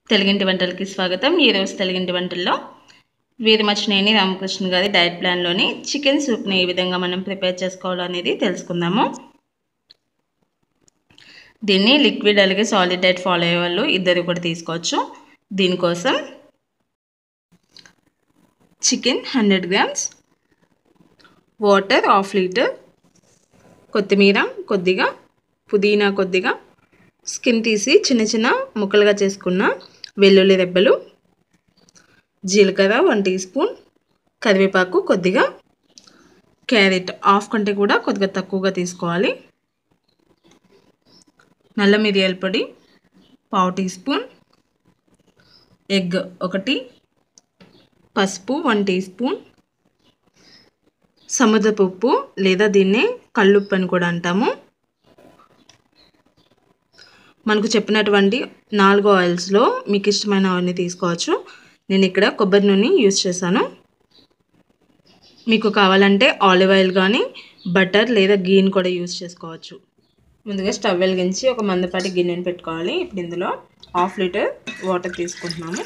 తెలుగింటి వంటలకి స్వాగతం ఈరోజు తెలుగింటి వంటల్లో వీరమచినేని రామకృష్ణ గారి డైట్ ప్లాన్లోని చికెన్ సూప్ని ఏ విధంగా మనం ప్రిపేర్ చేసుకోవాలో అనేది తెలుసుకుందాము దీన్ని లిక్విడ్ అలాగే సాలిడ్ డైట్ ఫాలో అయ్యే వాళ్ళు ఇద్దరు కూడా తీసుకోవచ్చు దీనికోసం chicken hundred grams water half litre కొత్తిమీర కొద్దిగా పుదీనా కొద్దిగా స్కిన్ తీసి చిన్న చిన్న ముక్కలుగా చేసుకున్న వెల్లుల్లి రెబ్బలు జీలకర్ర వన్ టీ స్పూన్ కరివేపాకు కొద్దిగా క్యారెట్ హాఫ్ కంటే కూడా కొద్దిగా తక్కువగా తీసుకోవాలి నల్ల మిరియాల పొడి పావు టీ స్పూన్ ఎగ్ ఒకటి పసుపు వన్ టీ స్పూన్ సముద్రపప్పు లేదా దీన్నే కళ్ళుప్పు అని కూడా అంటాము మనకు చెప్పినటువంటి నాలుగు ఆయిల్స్లో మీకు ఇష్టమైన ఆయిల్ని తీసుకోవచ్చు నేను ఇక్కడ కొబ్బరి నూనె యూజ్ చేశాను మీకు కావాలంటే ఆలివ్ ఆయిల్ కానీ బటర్ లేదా గీని కూడా యూజ్ చేసుకోవచ్చు ముందుగా స్టవ్ వెలిగించి ఒక మందపాటి గిన్నెని పెట్టుకోవాలి ఇప్పుడు ఇందులో హాఫ్ లీటర్ వాటర్ తీసుకుంటున్నాము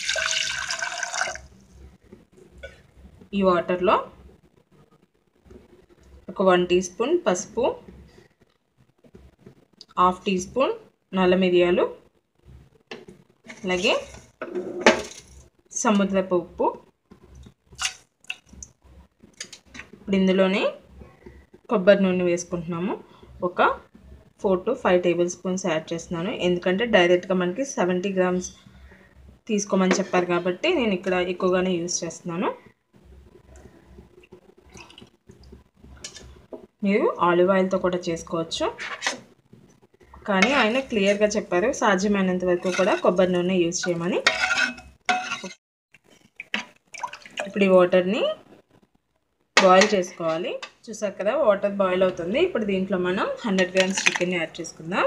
ఈ వాటర్లో ఒక వన్ టీ స్పూన్ పసుపు హాఫ్ టీ స్పూన్ నల్ల మిరియాలు అలాగే సముద్రపు ఉప్పు ఇప్పుడు ఇందులోనే కొబ్బరి నూనె వేసుకుంటున్నాము ఒక four to five tablespoons add చేస్తున్నాను ఎందుకంటే డైరెక్ట్గా మనకి సెవెంటీ గ్రామ్స్ తీసుకోమని చెప్పారు కాబట్టి నేను ఇక్కడ ఎక్కువగానే యూజ్ చేస్తున్నాను మీరు ఆలివ్ ఆయిల్తో కూడా చేసుకోవచ్చు కానీ ఆయన క్లియర్గా చెప్పారు సాధ్యమైనంత వరకు కూడా కొబ్బరి నూనె యూజ్ చేయమని ఇప్పుడు ఈ వాటర్ని బాయిల్ చేసుకోవాలి చూసారు కదా వాటర్ బాయిల్ అవుతుంది ఇప్పుడు దీంట్లో మనం హండ్రెడ్ గ్రామ్స్ చికెన్ యాడ్ చేసుకుందాం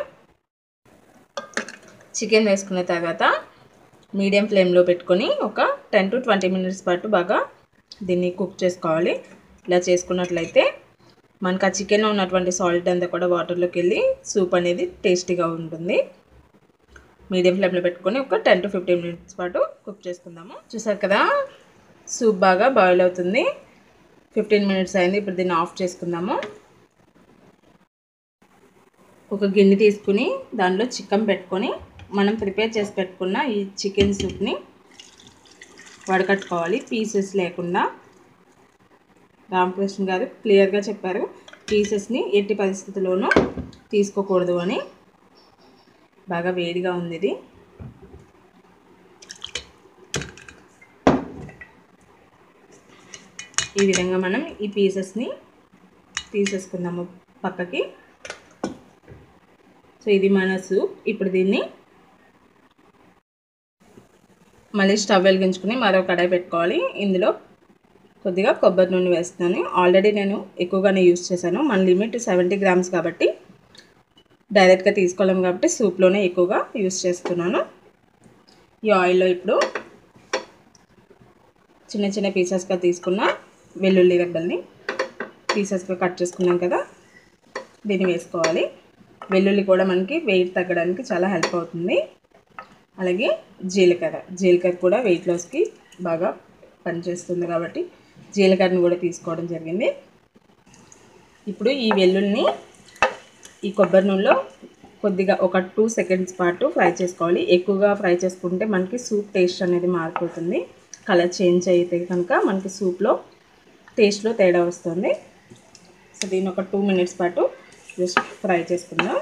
చికెన్ వేసుకున్న తర్వాత మీడియం ఫ్లేమ్లో పెట్టుకొని ఒక టెన్ టు ట్వంటీ మినిట్స్ పాటు బాగా దీన్ని కుక్ చేసుకోవాలి ఇలా చేసుకున్నట్లయితే మనకు ఆ చికెన్లో ఉన్నటువంటి సాల్ట్ అంతా కూడా వాటర్లోకి వెళ్ళి సూప్ అనేది టేస్టీగా ఉంటుంది మీడియం ఫ్లేమ్లో పెట్టుకొని ఒక టెన్ టు ఫిఫ్టీన్ మినిట్స్ పాటు కుక్ చేసుకుందాము చూసారు కదా సూప్ బాగా బాయిల్ అవుతుంది ఫిఫ్టీన్ మినిట్స్ అయింది ఇప్పుడు దీన్ని ఆఫ్ చేసుకుందాము ఒక గిన్నె తీసుకుని దానిలో చికెన్ పెట్టుకొని మనం ప్రిపేర్ చేసి పెట్టుకున్న ఈ చికెన్ సూప్ని వడకట్టుకోవాలి పీసెస్ లేకుండా రామకృష్ణ గారు క్లియర్గా చెప్పారు పీసెస్ని ఎట్టి పరిస్థితుల్లోనూ తీసుకోకూడదు అని బాగా వేడిగా ఉంది ఇది ఈ విధంగా మనం ఈ పీసెస్ని తీసేసుకుందాము పక్కకి సో ఇది మన సూప్ ఇప్పుడు దీన్ని మళ్ళీ స్టవ్ వెలిగించుకుని మరో కడాయి పెట్టుకోవాలి ఇందులో కొద్దిగా కొబ్బరి నూనె వేస్తున్నాను ఆల్రెడీ నేను ఎక్కువగానే యూస్ చేశాను మన లిమిట్ సెవెంటీ గ్రామ్స్ కాబట్టి డైరెక్ట్గా తీసుకోలేము కాబట్టి సూప్లోనే ఎక్కువగా యూస్ చేస్తున్నాను ఈ ఆయిల్లో ఇప్పుడు చిన్న చిన్న పీసెస్గా తీసుకున్న వెల్లుల్లి రెబ్బల్ని పీసెస్గా కట్ చేసుకున్నాం కదా దీన్ని వేసుకోవాలి వెల్లుల్లి కూడా మనకి వెయిట్ తగ్గడానికి చాలా హెల్ప్ అవుతుంది అలాగే జీలకర్ర జీలకర్ర కూడా వెయిట్ లాస్కి బాగా పనిచేస్తుంది కాబట్టి జీలకర్రని కూడా తీసుకోవడం జరిగింది ఇప్పుడు ఈ వెల్లుల్ని ఈ కొబ్బరి నూనెలో కొద్దిగా ఒక టూ సెకండ్స్ పాటు ఫ్రై చేసుకోవాలి ఎక్కువగా ఫ్రై చేసుకుంటే మనకి సూప్ టేస్ట్ అనేది మారిపోతుంది కలర్ చేంజ్ అయితే కనుక మనకి సూప్లో టేస్ట్లో తేడా వస్తుంది సో దీన్ని ఒక టూ మినిట్స్ పాటు జస్ట్ ఫ్రై చేసుకుందాం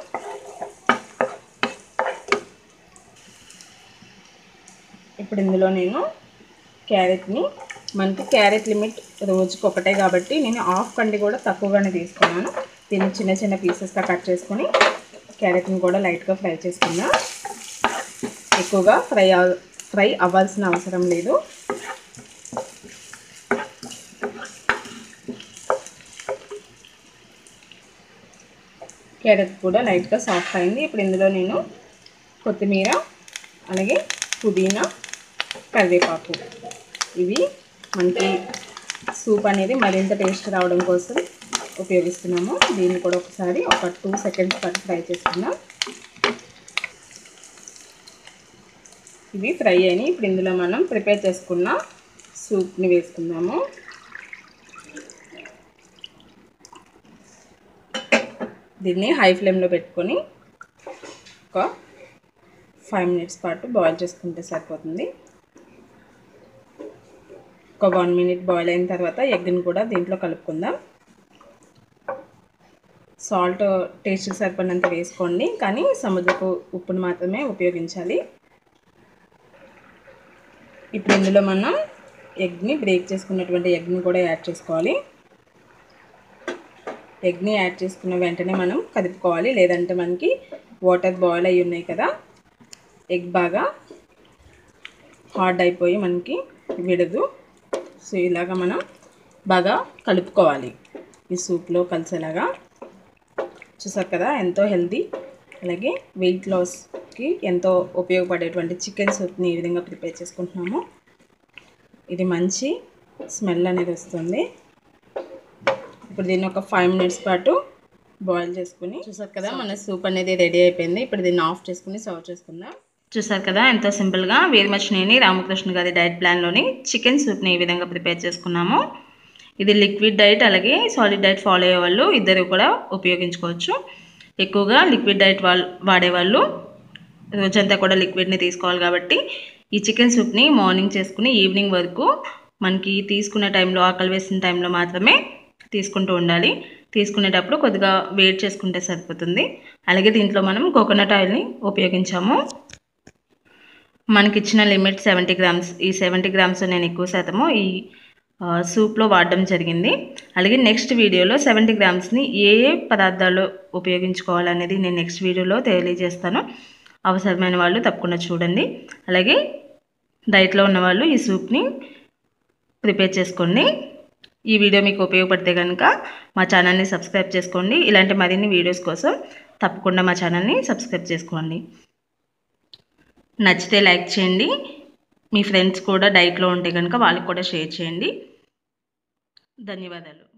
ఇప్పుడు ఇందులో నేను క్యారెట్ని మనకి క్యారెట్ లిమిట్ రోజుకి ఒకటే కాబట్టి నేను హాఫ్ కండి కూడా తక్కువగానే తీసుకున్నాను దీన్ని చిన్న చిన్న పీసెస్గా కట్ చేసుకొని క్యారెట్ని కూడా లైట్గా ఫ్రై చేసుకుందాం ఎక్కువగా ఫ్రై ఫ్రై అవ్వాల్సిన అవసరం లేదు క్యారెట్ కూడా లైట్గా సాఫ్ట్ అయింది ఇప్పుడు ఇందులో నేను కొత్తిమీర అలాగే పుదీనా కరివేపాకు ఇవి మనకి సూప్ అనేది మరింత టేస్ట్ రావడం కోసం ఉపయోగిస్తున్నాము దీన్ని కూడా ఒకసారి ఒక టూ సెకండ్స్ పాటు ఫ్రై చేసుకుందాం ఇవి ఫ్రై అయినాయి ఇప్పుడు ఇందులో మనం ప్రిపేర్ చేసుకున్న సూప్ని వేసుకుందాము దీన్ని హై ఫ్లేమ్లో పెట్టుకొని ఒక ఫైవ్ మినిట్స్ పాటు బాయిల్ చేసుకుంటే సరిపోతుంది ఒక వన్ మినిట్ బాయిల్ అయిన తర్వాత ఎగ్ని కూడా దీంట్లో కలుపుకుందాం సాల్ట్ టేస్ట్కి సరిపడినంత వేసుకోండి కానీ సముద్రపు ఉప్పును మాత్రమే ఉపయోగించాలి ఇప్పుడు ఇందులో మనం ఎగ్ని బ్రేక్ చేసుకున్నటువంటి ఎగ్ని కూడా యాడ్ చేసుకోవాలి ఎగ్ని యాడ్ చేసుకున్న వెంటనే మనం కదుపుకోవాలి లేదంటే మనకి వాటర్ బాయిల్ అయ్యి ఉన్నాయి కదా ఎగ్ బాగా హార్డ్ అయిపోయి మనకి విడదు సో ఇలాగా మనం బాగా కలుపుకోవాలి ఈ సూప్లో కలిసేలాగా చూసారు కదా ఎంతో హెల్తీ అలాగే వెయిట్ లాస్కి ఎంతో ఉపయోగపడేటువంటి చికెన్ సూప్ని ఈ విధంగా ప్రిపేర్ చేసుకుంటున్నాము ఇది మంచి స్మెల్ అనేది వస్తుంది ఇప్పుడు దీన్ని ఒక ఫైవ్ మినిట్స్ పాటు బాయిల్ చేసుకుని చూసారు కదా మన సూప్ అనేది రెడీ అయిపోయింది ఇప్పుడు దీన్ని ఆఫ్ చేసుకుని సర్వ్ చేసుకుందాం చూసారు కదా ఎంతో సింపుల్గా వీరమచ్చినేని రామకృష్ణ గారి డైట్ ప్లాన్లోని చికెన్ సూప్ని ఈ విధంగా ప్రిపేర్ చేసుకున్నాము ఇది లిక్విడ్ డైట్ అలాగే సాలిడ్ డైట్ ఫాలో అయ్యే వాళ్ళు ఇద్దరు కూడా ఉపయోగించుకోవచ్చు ఎక్కువగా లిక్విడ్ డైట్ వాళ్ళు వాడేవాళ్ళు రోజంతా కూడా లిక్విడ్ని తీసుకోవాలి కాబట్టి ఈ చికెన్ సూప్ని మార్నింగ్ చేసుకుని ఈవినింగ్ వరకు మనకి తీసుకునే టైంలో ఆకలి వేసిన టైంలో మాత్రమే తీసుకుంటూ ఉండాలి తీసుకునేటప్పుడు కొద్దిగా వెయిట్ చేసుకుంటే సరిపోతుంది అలాగే దీంట్లో మనం కోకోనట్ ఆయిల్ని ఉపయోగించాము మనకి ఇచ్చిన లిమిట్ సెవెంటీ గ్రామ్స్ ఈ సెవెంటీ గ్రామ్స్ నేను ఎక్కువ శాతము ఈ సూప్లో వాడడం జరిగింది అలాగే నెక్స్ట్ వీడియోలో సెవెంటీ గ్రామ్స్ని ఏ ఏ పదార్థాలు ఉపయోగించుకోవాలనేది నేను నెక్స్ట్ వీడియోలో తెలియజేస్తాను అవసరమైన వాళ్ళు తప్పకుండా చూడండి అలాగే డైట్లో ఉన్న వాళ్ళు ఈ సూప్ని ప్రిపేర్ చేసుకోండి ఈ వీడియో మీకు ఉపయోగపడితే కనుక మా ఛానల్ని సబ్స్క్రైబ్ చేసుకోండి ఇలాంటి మరిన్ని వీడియోస్ కోసం తప్పకుండా మా ఛానల్ని సబ్స్క్రైబ్ చేసుకోండి నచ్చితే లైక్ చేయండి మీ ఫ్రెండ్స్ కూడా డైట్లో ఉంటే కనుక వాళ్ళకి కూడా షేర్ చేయండి ధన్యవాదాలు